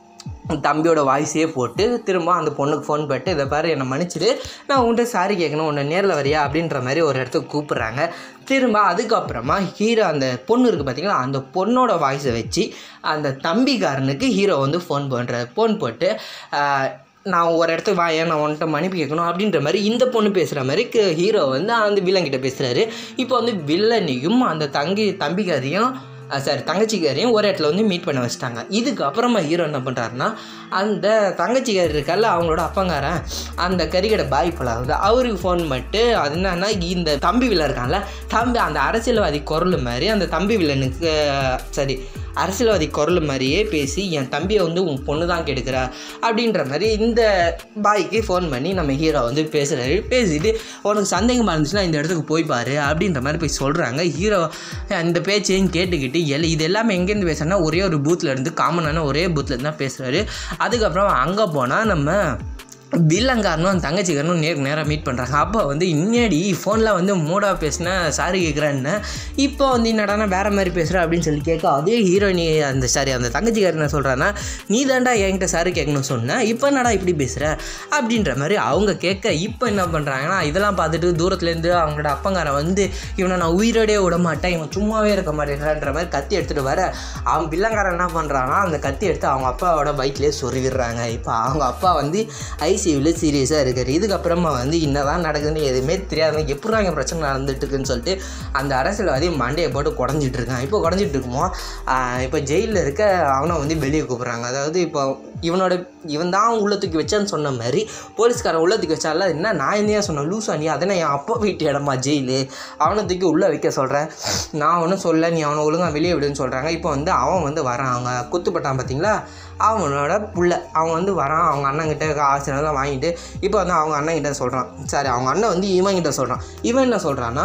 B: தம்பியோட வாய்ஸே போட்டு திரும்ப அந்த பொண்ணுக்கு ஃபோன் பண்ணிட்டு இதை பாரு என்னை மன்னிச்சிடு நான் உன்கிட்ட சாரி கேட்கணும் உன்னை நேரில் வரியா அப்படின்ற மாதிரி ஒரு இடத்துக்கு கூப்பிட்றாங்க திரும்ப அதுக்கப்புறமா ஹீரோ அந்த பொண்ணு இருக்குது பார்த்தீங்களா அந்த பொண்ணோட வாய்ஸை வச்சு அந்த தம்பிக்காரனுக்கு ஹீரோ வந்து ஃபோன் பண்ணுறாரு ஃபோன் போட்டு ஆஹ், நான் ஒரு இடத்துக்கு வா ஏன் நான் உன்கிட்ட மன்னிப்பு கேட்கணும் அப்படின்ற மாதிரி இந்த பொண்ணு பேசுகிற மாதிரி கு- ஹீரோ வந்து அந்த வில்லன்கிட்ட பேசுகிறாரு இப்போ வந்து வில்லனையும் அந்த தங்கி தம்பிக்காரையும் சாரி தங்கச்சிக்காரையும் ஒரு இடத்துல வந்து மீட் பண்ண வச்சிட்டாங்க இதுக்கு அப்புறமா ஹீரோ என்ன பண்ணுறாருன்னா அந்த தங்கச்சிக்காரி இருக்கல்ல அவங்களோட அப்பங்காரன் அந்த கறிக்கடை பாய் பழகுது அவருக்கு ஃபோன் பண்ணிட்டு அது என்னன்னா இந்த தம்பி வில்லன் இருக்கான்ல தம்பி அந்த அரசியல்வாதி குரல் மாதிரி அந்த தம்பி வில்லனுக்கு சரி அரசியல்வாதி குரல் மாதிரியே பேசி என் தம்பியை வந்து உன் பொண்ணு தான் கெடுக்கிறா அப்படின்ற மாதிரி இந்த பாய்க்கு ஃபோன் பண்ணி நம்ம ஹீரோ வந்து பேசுகிறாரு பேசிட்டு உனக்கு சந்தேகமாக இருந்துச்சுன்னா இந்த இடத்துக்கு போய் பாரு அப்படின்ற மாதிரி போய் சொல்கிறாங்க ஹீரோ அந்த பேச்சையும் கேட்டுக்கிட்டு எல் இது எல்லாமே எங்கேருந்து பேசுறேன்னா ஒரே ஒரு பூத்தில் இருந்து காமனான ஒரே பூத்தில் இருந்து தான் பேசுகிறாரு அதுக்கப்புறம் அங்கே போனால் நம்ம வில்லங்காரனும் அந்த தங்கச்சிக்காரனும் நேருக்கு நேராக மீட் பண்ணுறாங்க அப்போ வந்து இன்னடி ஃபோனில் வந்து மூடாக பேசினா சாரி கேட்குறேன்னு இப்போ வந்து என்னடானா வேறு மாதிரி பேசுகிற அப்படின்னு சொல்லி கேட்க அதே ஹீரோயினி அந்த சாரி அந்த தங்கச்சிக்காரன் என்ன சொல்கிறான்னா நீ தாண்டா என்கிட்ட சாரி கேட்கணும்னு சொன்னேன் இப்போ என்னடா இப்படி பேசுகிற அப்படின்ற மாதிரி அவங்க கேட்க இப்போ என்ன பண்ணுறாங்கன்னா இதெல்லாம் பார்த்துட்டு தூரத்துலேருந்து அவங்களோட அப்பங்காரன் வந்து இவனை நான் உயிரோடே விட மாட்டேன் இவன் சும்மாவே இருக்க மாட்டேங்கிறான்ற மாதிரி கத்தி எடுத்துகிட்டு வர அவன் வில்லங்காரன் என்ன பண்ணுறான்னா அந்த கத்தி எடுத்து அவங்க அப்பாவோட பைக்லேயே சொருவிடுறாங்க இப்போ அவங்க அப்பா வந்து ஐசியூவில் சீரியஸாக இருக்கார் இதுக்கப்புறமா வந்து என்னதான் நடக்குதுன்னு எதுவுமே தெரியாத எப்படி இங்கே பிரச்சனை நடந்துட்டு இருக்குன்னு சொல்லிட்டு அந்த அரசியல்வாதி மண்டையை போட்டு குடஞ்சிட்டு இருக்கான் இப்போ குடஞ்சிட்டு இருக்குமோ ஆஹ் இப்போ ஜெயிலில் இருக்க அவனை வந்து வெளியே கூப்பிட்றாங்க அதாவது இப்போ இவனோட இவன் தான் உள்ள தூக்கி வச்சான்னு சொன்ன மாதிரி போலீஸ்காரன் உள்ள தூக்கி வச்சால என்ன நான் என்னையா சொன்னேன் லூசா நீ அதனை என் அப்பா வீட்டு இடமா ஜெயிலு அவனை தூக்கி உள்ளே வைக்க சொல்கிறேன் நான் ஒன்றும் சொல்ல நீ அவனை ஒழுங்கா வெளியே விடுன்னு சொல்கிறாங்க இப்போ வந்து அவன் வந்து வரான் அவங்க குத்துப்பட்டான் பார்த்தீங்களா அவனோட புள்ள அவன் வந்து வரான் அவங்க அண்ணன்கிட்ட ஆசைலாம் வாங்கிட்டு இப்போ வந்து அவங்க அண்ணன்கிட்ட சொல்கிறான் சரி அவங்க அண்ணன் வந்து இவன் கிட்ட சொல்கிறான் இவன் என்ன சொல்கிறான்னா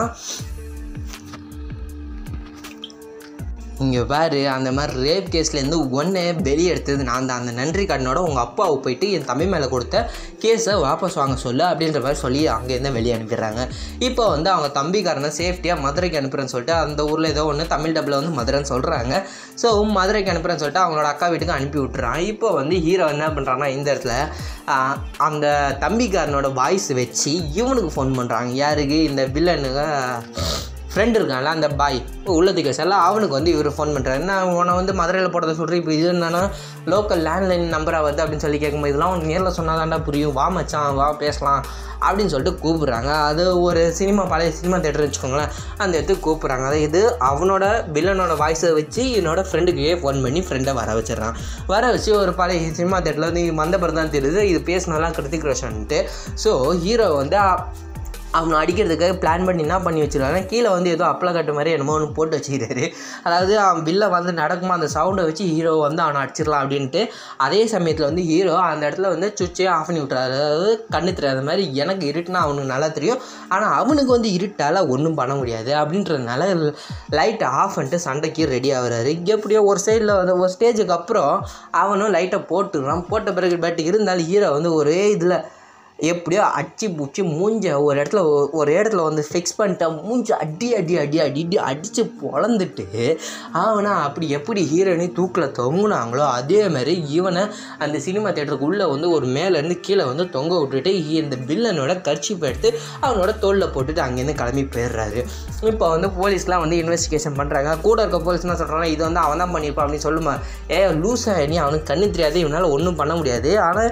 B: இங்கே பாரு அந்த மாதிரி ரேப் கேஸ்லேருந்து ஒன்று வெளியே எடுத்தது நான் தான் அந்த நன்றி கடனோட உங்கள் அப்பாவை போயிட்டு என் தம்பி மேலே கொடுத்த கேஸை வாபஸ் வாங்க சொல்லு அப்படின்ற மாதிரி சொல்லி அங்கேருந்து வெளியே அனுப்பிடுறாங்க இப்போ வந்து அவங்க தம்பிக்காரனை சேஃப்டியாக மதுரைக்கு அனுப்புறேன்னு சொல்லிட்டு அந்த ஊரில் ஏதோ ஒன்று தமிழ் டப்பில் வந்து மதுரைன்னு சொல்கிறாங்க ஸோ மதுரைக்கு அனுப்புறேன்னு சொல்லிட்டு அவங்களோட அக்கா வீட்டுக்கு அனுப்பி விட்டுறான் இப்போ வந்து ஹீரோ என்ன பண்ணுறான்னா இந்த இடத்துல ஆஹ், அந்த தம்பிக்காரனோட வாய்ஸ் வச்சு இவனுக்கு ஃபோன் பண்ணுறாங்க யாருக்கு இந்த வில்லனுக்கு ஃப்ரெண்ட் இருக்கான்ல அந்த பாய் உள்ளதுக்கு செல்ல அவனுக்கு வந்து இவர் ஃபோன் பண்ணுறாரு என்ன உன்னை வந்து மதுரையில் போடுறத சொல்கிறேன் இப்போ இது என்னன்னா லோக்கல் லேண்ட்லைன் நம்பராக வருது அப்படின்னு சொல்லி கேட்கும்போது இதெல்லாம் உனக்கு நேரில் சொன்னாதான்டா புரியும் வா மச்சான் வா பேசலாம் அப்படின்னு சொல்லிட்டு கூப்பிட்றாங்க அது ஒரு சினிமா பழைய சினிமா தேட்டர் வச்சுக்கோங்களேன் அந்த இடத்துக்கு கூப்பிட்றாங்க அது இது அவனோட வில்லனோட வாய்ஸை வச்சு என்னோட ஃப்ரெண்டுக்கே ஃபோன் பண்ணி ஃப்ரெண்டை வர வச்சிடுறான் வர வச்சு ஒரு பழைய சினிமா தேட்டரில் வந்து மந்தபுரம் தான் தெரியுது இது பேசினாலாம் கிருத்திக் ரோஷன்ட்டு ஸோ ஹீரோ வந்து அ- அவனை அடிக்கிறதுக்காக பிளான் பண்ணி என்ன பண்ணி வச்சிருக்காங்க கீழே வந்து ஏதோ அப்பள கட்டு மாதிரி என்னமோ ஒன்று போட்டு வச்சுக்கிறாரு அதாவது அவன் வில்ல வந்து நடக்குமா அந்த சவுண்டை வச்சு ஹீரோ வந்து அவனை அடிச்சிடலாம் அப்படின்ட்டு அதே சமயத்தில் வந்து ஹீரோ அந்த இடத்துல வந்து சுவிட்சே ஆஃப் பண்ணி விட்றாரு அதாவது கண்ணு தெரியாத மாதிரி எனக்கு இருட்டுனா அவனுக்கு நல்லா தெரியும் ஆனால் அவனுக்கு வந்து இருட்டால் ஒன்றும் பண்ண முடியாது அப்படின்றதுனால லைட்டை ஆஃப் பண்ணிட்டு சண்டைக்கு ரெடி ஆகுறாரு எப்படியோ ஒரு சைடில் வந்து ஒரு ஸ்டேஜுக்கு அப்புறம் அவனும் லைட்டை போட்டுடுறான் போட்ட பிறகு பட் இருந்தாலும் ஹீரோ வந்து ஒரே இதில் எப்படியோ அடிச்சு பிடிச்சி மூஞ்ச ஒரு இடத்துல ஒ- ஒரு இடத்துல வந்து ஃபிக்ஸ் பண்ணிட்டா மூஞ்சி அடி அடி அடி அடி அடி அடித்து பொழந்துட்டு அவனை அப்படி எப்படி ஹீரோயினை தூக்கில் தொங்குனாங்களோ அதே மாதிரி இவனை அந்த சினிமா தேட்டருக்குள்ளே வந்து ஒரு மேலேருந்து கீழே வந்து தொங்க விட்டுட்டு இ- இந்த வில்லனோட கர்ச்சிப்பை எடுத்து அவனோட தோளில் போட்டுட்டு அங்கேருந்து கிளம்பி போயிடுறாரு இப்போ வந்து போலீஸ்லாம் வந்து இன்வெஸ்டிகேஷன் பண்ணுறாங்க கூட இருக்க போலீஸ் என்ன சொல்கிறாங்க இது வந்து அவன் தான் பண்ணியிருப்பான் அப்படின்னு சொல்லுமா ஏ லூஸா நீ அவனுக்கு கண்ணு தெரியாது இவனால் ஒன்றும் பண்ண முடியாது ஆனால்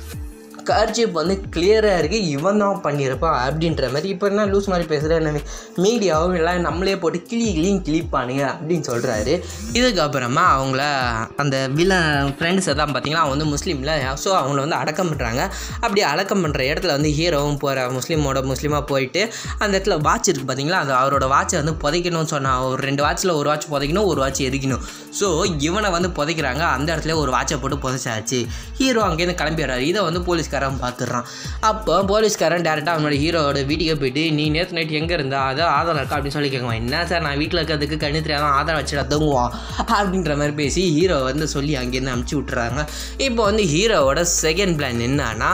B: கர்ச்சிப் வந்து கிளியராக இருக்குது இவன் தான் பண்ணியிருப்பான் அப்படின்ற மாதிரி இப்போ என்ன லூஸ் மாதிரி பேசுகிற மீடியாவும் எல்லாம் நம்மளே போட்டு கிளி கிளியும் கிளிப்பானுங்க அப்படின்னு சொல்கிறாரு இதுக்கப்புறமா அவங்கள அந்த வில்லன் ஃப்ரெண்ட்ஸ் எல்லாம் பார்த்தீங்கன்னா அவன் வந்து முஸ்லீமில் ஸோ அவங்கள வந்து அடக்கம் பண்ணுறாங்க அப்படி அடக்கம் பண்ணுற இடத்துல வந்து ஹீரோவும் போகிற முஸ்லீமோட முஸ்லீமாக போயிட்டு அந்த இடத்துல வாட்ச் இருக்குது பார்த்தீங்களா அது அவரோட வாட்சை வந்து புதைக்கணும்னு சொன்னான் ஒரு ரெண்டு வாட்சில் ஒரு வாட்ச் புதைக்கணும் ஒரு வாட்ச் எரிக்கணும் ஸோ இவனை வந்து புதைக்கிறாங்க அந்த இடத்துல ஒரு வாட்சை போட்டு புதைச்சாச்சு ஹீரோ அங்கேருந்து கிளம்பி வர்றாரு இதை வந்து போலீஸ்காரன் பார்த்துடுறான் அப்போ போலீஸ்காரன் டேரெக்டாக அவனோட ஹீரோவோட வீட்டுக்கே போயிட்டு நீ நேற்று நைட் எங்கே இருந்தா அது ஆதாரம் இருக்கா அப்படின்னு சொல்லி கேட்குவான் என்ன சார் நான் வீட்டில் இருக்கிறதுக்கு கண்ணு தெரியாதான் ஆதாரம் வச்சுட்டு தூங்குவான் அப்படின்ற மாதிரி பேசி ஹீரோ வந்து சொல்லி அங்கேருந்து அமுச்சு விட்டுறாங்க இப்போ வந்து ஹீரோவோட செகண்ட் பிளான் என்னன்னா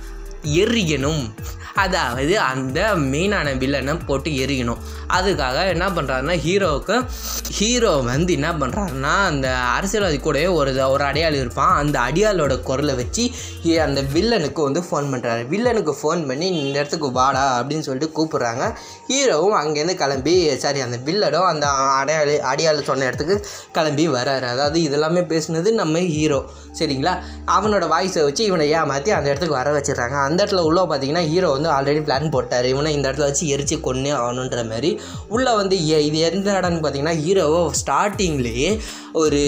B: எரிக்கணும் அதாவது அந்த மெயினான வில்லனை போட்டு எரிக்கணும் அதுக்காக என்ன பண்ணுறாருன்னா ஹீரோவுக்கு ஹீரோ வந்து என்ன பண்ணுறாருன்னா அந்த அரசியல்வாதி கூடவே ஒரு ஒரு அடையாளி இருப்பான் அந்த அடியாளோட குரலை வச்சு ஹி- அந்த வில்லனுக்கு வந்து ஃபோன் பண்ணுறாரு வில்லனுக்கு ஃபோன் பண்ணி "நீ இந்த இடத்துக்கு வாடா அப்படின்னு சொல்லிட்டு கூப்பிட்றாங்க ஹீரோவும் அங்கேருந்து கிளம்பி சாரி அந்த வில்லனும் அந்த அடையாளி அடியாள் சொன்ன இடத்துக்கு கிளம்பி வராரு அதாவது இதெல்லாமே பேசுனது நம்ம ஹீரோ சரிங்களா அவனோட வாய்ஸை வச்சு இவனை ஏமாற்றி அந்த இடத்துக்கு வர வச்சிடுறாங்க அந்த இடத்துல உள்ள பார்த்தீங்கன்னா ஹீரோ வந்து ஆல்ரெடி பிளான் போட்டார் இவனை இந்த இடத்துல வச்சு எரிச்சு கொன்னே ஆகணுன்ற மாதிரி உள்ளே வந்து எ- இது எந்த இடம்னு பார்த்தீங்கன்னா ஹீரோவை ஸ்டார்டிங்லேயே ஒரு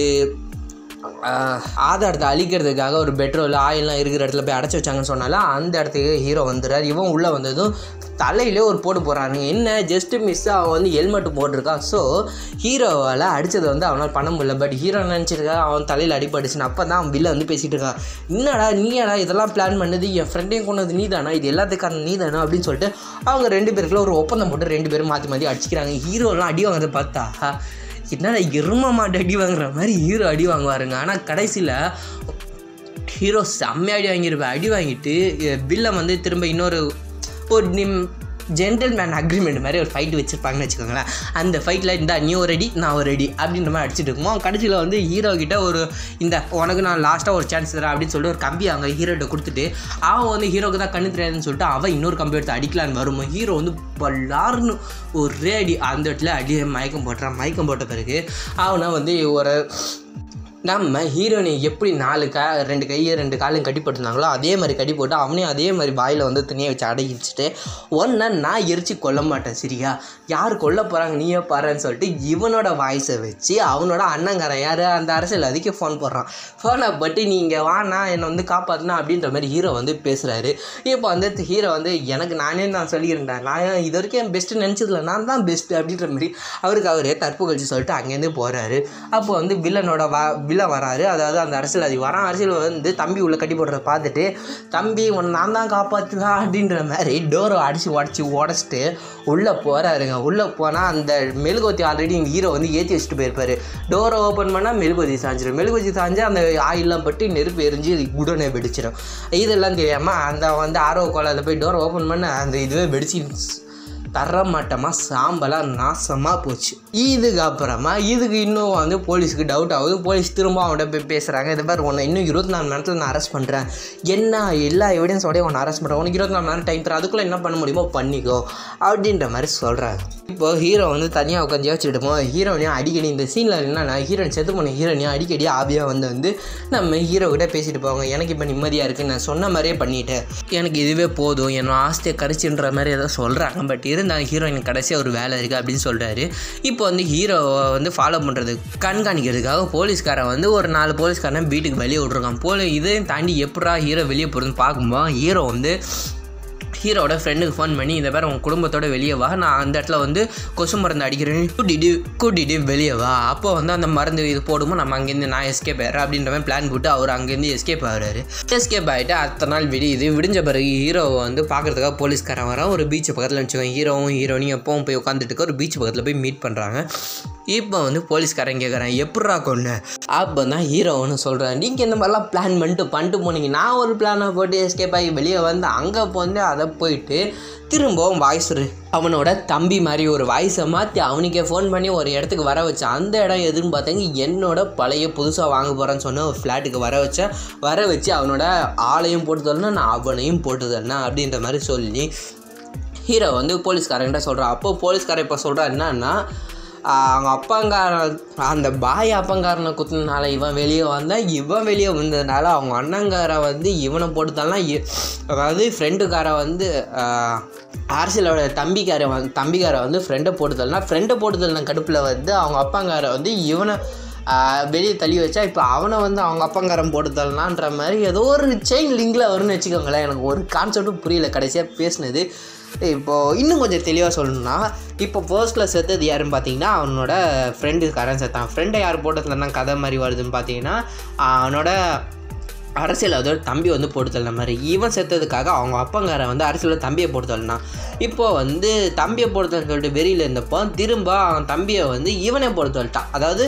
B: ஆஹ், ஆதாரத்தை அழிக்கிறதுக்காக ஒரு பெட்ரோல் ஆயில்லாம் இருக்கிற இடத்துல போய் அடைச்சி வச்சாங்கன்னு சொன்னால அந்த இடத்துக்கு ஹீரோ வந்துடுறாரு இவன் உள்ளே வந்ததும் தலையிலே ஒரு போடு போடுறானுங்க என்ன ஜஸ்ட் மிஸ் அவன் வந்து ஹெல்மெட் போட்டிருக்கான் ஸோ ஹீரோவால் அடித்தது வந்து அவனால் பண்ண முடியல பட் ஹீரோ நினச்சிருக்கா அவன் தலையில் அடிபட்டுச்சுன்னு அப்போ தான் அவன் வில்ல வந்து பேசிகிட்டு இருக்கான் என்னடா நீயாடா இதெல்லாம் பிளான் பண்ணது என் ஃப்ரெண்டையும் கொண்டது நீ தானா இது எல்லாத்துக்கான நீ தானா அப்படின்னு சொல்லிட்டு அவங்க ரெண்டு பேருக்குள்ள ஒரு ஒப்பந்தம் போட்டு ரெண்டு பேரும் மாற்றி மாற்றி அடிச்சுக்கிறாங்க ஹீரோலாம் அடி வாங்குறத பார்த்தா என்னடா எரும மாட்டு அடி வாங்குற மாதிரி ஹீரோ அடி வாங்குவாருங்க ஆனால் கடைசியில் ஹீரோ செம்ம அடி வாங்கியிருப்பேன் அடி வாங்கிட்டு பில்லை வந்து திரும்ப இன்னொரு ஒரு நிம் ஜென்டில்மேன் அக்ரிமெண்ட் மாதிரி ஒரு ஃபைட் வச்சுருப்பாங்கன்னு வச்சுக்கோங்களேன் அந்த ஃபைட்டில் இந்த நீ ஒரு அடி நான் ஒரு அடி அப்படின்ற மாதிரி அடிச்சுட்டு இருக்குமோ கடைசியில் வந்து ஹீரோ கிட்ட ஒரு இந்த உனக்கு நான் லாஸ்ட்டாக ஒரு சான்ஸ் தரேன் அப்படின்னு சொல்லிட்டு ஒரு கம்பி அவங்க ஹீரோட்ட கொடுத்துட்டு அவன் வந்து ஹீரோக்கு தான் கண்ணு தெரியாதுன்னு சொல்லிட்டு அவன் இன்னொரு கம்பி எடுத்து அடிக்கலான்னு வருமோ ஹீரோ வந்து பல்லாருன்னு ஒரே அடி அந்த இடத்துல அடி மயக்கம் போட்டுறான் மயக்கம் போட்ட பிறகு அவனை வந்து ஒரு நம்ம ஹீரோயினை எப்படி நாலு கா ரெண்டு கையை ரெண்டு காலையும் கட்டி போட்டிருந்தாங்களோ அதே மாதிரி கட்டி போட்டு அவனையும் அதே மாதிரி வாயில் வந்து துணியை வச்சு அடக்கிச்சிட்டு ஒன்றை நான் எரிச்சு கொல்ல மாட்டேன் சரியா யார் கொல்ல போகிறாங்க நீயே பாருன்னு சொல்லிட்டு இவனோட வாய்ஸை வச்சு அவனோட அண்ணங்காரன் யார் அந்த அரசியல் அதுக்கே ஃபோன் போடுறான் ஃபோனை பட்டு நீங்கள் வாண்ணா என்னை வந்து காப்பாற்றினா அப்படின்ற மாதிரி ஹீரோ வந்து பேசுகிறாரு இப்போ வந்து ஹீரோ வந்து எனக்கு நானே நான் சொல்லியிருந்தேன் நான் இது வரைக்கும் என் பெஸ்ட்டு நினச்சதில்ல நான் தான் பெஸ்ட்டு அப்படின்ற மாதிரி அவருக்கு அவரே தற்பு கழிச்சு சொல்லிட்டு அங்கேருந்து போகிறாரு அப்போ வந்து வில்லனோட வா வில்லன் வராரு அதாவது அந்த அரசியல்வாதி வரான் அரசியல் வந்து தம்பி உள்ள கட்டி போடுறத பார்த்துட்டு தம்பி உன்னை நான் தான் காப்பாற்றுவேன் அப்படின்ற மாதிரி டோரை அடித்து உடச்சி உடச்சிட்டு உள்ளே போகிறாருங்க உள்ளே போனால் அந்த மெழுகுவத்தி ஆல்ரெடி ஹீரோ வந்து ஏற்றி வச்சுட்டு போயிருப்பாரு டோரை ஓப்பன் பண்ணால் மெழுகுவத்தி சாஞ்சிடும் மெழுகுவத்தி சாஞ்சு அந்த ஆயிலாம் பட்டு நெருப்பு எரிஞ்சு குடனே வெடிச்சிடும் இதெல்லாம் தெரியாமல் அந்த வந்து ஆர்வ கோலாவில் போய் டோரை ஓப்பன் பண்ண அந்த இதுவே வெடிச்சு தரமாட்டமாக சாம்பலாக நாசமாக போச்சு இதுக்கப்புறமா இதுக்கு இன்னும் வந்து போலீஸுக்கு டவுட் ஆகுது போலீஸ் திரும்ப அவன்கிட்ட போய் பேசுகிறாங்க இது மாதிரி உன்னை இன்னும் இருபத்தி நாலு மணி நேரத்தில் நான் அரெஸ்ட் பண்ணுறேன் என்ன எல்லா எவிடன்ஸோடய உன்னை அரெஸ்ட் பண்ணுறேன் உனக்கு இருபத்தி நாலு மணி நேரம் டைம் தரேன் அதுக்குள்ளே என்ன பண்ண முடியுமோ பண்ணிக்கோ அப்படின்ற மாதிரி சொல்கிறாங்க இப்போ ஹீரோ வந்து தனியாக உட்காந்து யோசிச்சுட்டு ஹீரோனையும் அடிக்கடி இந்த சீனில் என்னன்னா ஹீரோயின் செத்து போன ஹீரோனையும் அடிக்கடி ஆபியாக வந்து வந்து நம்ம ஹீரோ கிட்ட பேசிட்டு போவாங்க எனக்கு இப்போ நிம்மதியாக இருக்குது நான் சொன்ன மாதிரியே பண்ணிட்டேன் எனக்கு இதுவே போதும் என்னோட ஆஸ்தியை கரிச்சுன்ற மாதிரி ஏதோ சொல்கிறாங்க பட் இருந்தாலும் ஹீரோயின் கடைசியாக ஒரு வேலை இருக்குது அப்படின்னு சொல்கிறாரு இப்போ வந்து ஹீரோவை வந்து ஃபாலோ பண்ணுறது கண்காணிக்கிறதுக்காக போலீஸ்காரன் வந்து ஒரு நாலு போலீஸ்காரன் வீட்டுக்கு வெளியே விட்ருக்கான் போல இதையும் தாண்டி எப்படா ஹீரோ வெளியே போகிறதுன்னு பார்க்கும்போது ஹீரோ வந்து ஹீரோட ஃப்ரெண்டுக்கு ஃபோன் பண்ணி இந்த பேர் உன் குடும்பத்தோட வெளியே வா நான் அந்த இடத்துல வந்து கொசு மருந்து அடிக்கிறேன் கூட்டிட்டு கூட்டிட்டு வெளியே வா அப்போ வந்து அந்த மருந்து இது போடுமோ நம்ம அங்கேருந்து நான் எஸ்கேப் ஆயிடுறேன் அப்படின்ற மாதிரி பிளான் போட்டு அவர் அங்கேருந்து எஸ்கேப் ஆகிறாரு எஸ்கேப் ஆகிட்டு அடுத்த நாள் விடியுது விடிஞ்ச பிறகு ஹீரோவை வந்து பார்க்கறதுக்காக போலீஸ்காரன் வரான் ஒரு பீச் பக்கத்தில் வச்சுக்கோங்க ஹீரோவும் ஹீரோனியும் எப்பவும் போய் உட்காந்துட்டு இருக்க ஒரு பீச் பக்கத்தில் போய் மீட் பண்ணுறாங்க இப்போ வந்து போலீஸ்காரன் கேட்குறான் எப்பட்றா கொண்டு அப்போ தான் ஹீரோன்னு சொல்கிறேன் நீங்கள் இந்த மாதிரிலாம் பிளான் பண்ணிட்டு பண்ணிட்டு போனீங்க நான் ஒரு பிளானை போட்டு எஸ்கேப் ஆகி வெளியே வந்து அங்கே வந்து அதை போயிட்டு திரும்பவும் வாய்ஸ் அவனோட தம்பி மாதிரி ஒரு வாய்ஸை மாற்றி அவனுக்கே ஃபோன் பண்ணி ஒரு இடத்துக்கு வர வச்சேன் அந்த இடம் எதுன்னு பார்த்தீங்க என்னோட பழைய புதுசாக வாங்க போகிறேன்னு சொன்ன ஒரு ஃப்ளாட்டுக்கு வர வச்சேன் வர வச்சு அவனோட ஆளையும் போட்டு தரணும் நான் அவனையும் போட்டு தரணும் அப்படின்ற மாதிரி சொல்லி ஹீரோ வந்து போலீஸ்காரங்கிட்ட சொல்கிறான் அப்போ போலீஸ்காரன் இப்போ சொல்கிறா என்னன்னா ஆஹ் அவங்க அப்பாங்காரன் அந்த பாய் அப்பங்காரனை குத்துனதுனால இவன் வெளியே வந்தான் இவன் வெளியே வந்ததுனால அவங்க அண்ணங்கார வந்து இவனை போட்டுத்தாலாம் அதாவது ஃப்ரெண்டுக்கார வந்து ஆஹ், அரசியலோட தம்பிக்கார வந்து தம்பிக்கார வந்து ஃப்ரெண்டை போட்டுதல்னா ஃப்ரெண்டை போட்டுதல்ன கடுப்பில் வந்து அவங்க அப்பாங்கார வந்து இவனை வெளியே தள்ளி வச்சா இப்போ அவனை வந்து அவங்க அப்பங்காரன் போட்டுதல்னான்ற மாதிரி ஏதோ ஒரு செயின் லிங்கில் வரும்னு வச்சுக்கோங்களேன் எனக்கு ஒரு கான்செப்ட்டும் புரியல கடைசியாக பேசினது இப்போது இன்னும் கொஞ்சம் தெளிவாக சொல்லணும்னா இப்போ ஃபர்ஸ்ட்டில் செத்தது யாருன்னு பார்த்தீங்கன்னா அவனோட ஃப்ரெண்டுக்காரன் செத்தான் ஃப்ரெண்டை யார் போட்டதுலன்னா கதை மாதிரி வருதுன்னு பார்த்தீங்கன்னா அவனோட அரசியல் அதோட தம்பி வந்து போட்டு தள்ளின மாதிரி இவன் செத்ததுக்காக அவங்க அப்பங்காரன் வந்து அரசியலில் தம்பியை போட்டு தள்ளினான் இப்போ வந்து தம்பியை போட்டு தள்ளுன்னு சொல்லிட்டு வெறியில் இருந்தப்போ திரும்ப அவன் தம்பியை வந்து இவனே போட்டு தள்ளிட்டான் அதாவது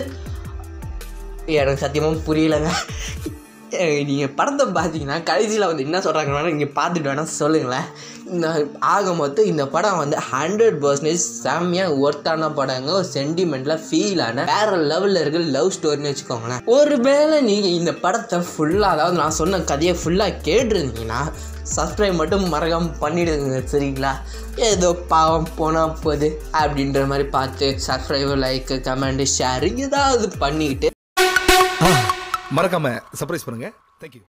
B: எனக்கு சத்தியமாக புரியலைங்க நீங்கள் படத்தை பார்த்தீங்கன்னா கடைசியில் வந்து என்ன சொல்கிறாங்கன்னா நீங்கள் பார்த்துட்டு வேணால் சொல்லுங்களேன் இந்த ஆக மொத்தம் இந்த படம் வந்து ஹண்ட்ரட் பர்சன்டேஜ் செம்மையாக ஒர்த்தான படங்க ஒரு சென்டிமெண்ட்டில் ஃபீலான வேற லெவலில் இருக்க லவ் ஸ்டோரின்னு வச்சுக்கோங்களேன் ஒருவேளை நீங்கள் இந்த படத்தை ஃபுல்லாக அதாவது நான் சொன்ன கதையை ஃபுல்லாக கேட்டிருந்தீங்கன்னா சப்ஸ்கிரைப் மட்டும் மறக்காமல் பண்ணிடுங்க சரிங்களா ஏதோ பாவம் போனால் போகுது அப்படின்ற மாதிரி பார்த்து சப்ஸ்கிரைப் லைக் கமெண்ட் ஷேர் ஏதாவது பண்ணிக்கிட்டு
C: மறக்காம சர்ப்ரைஸ் பண்ணுங்க தேங்க்யூ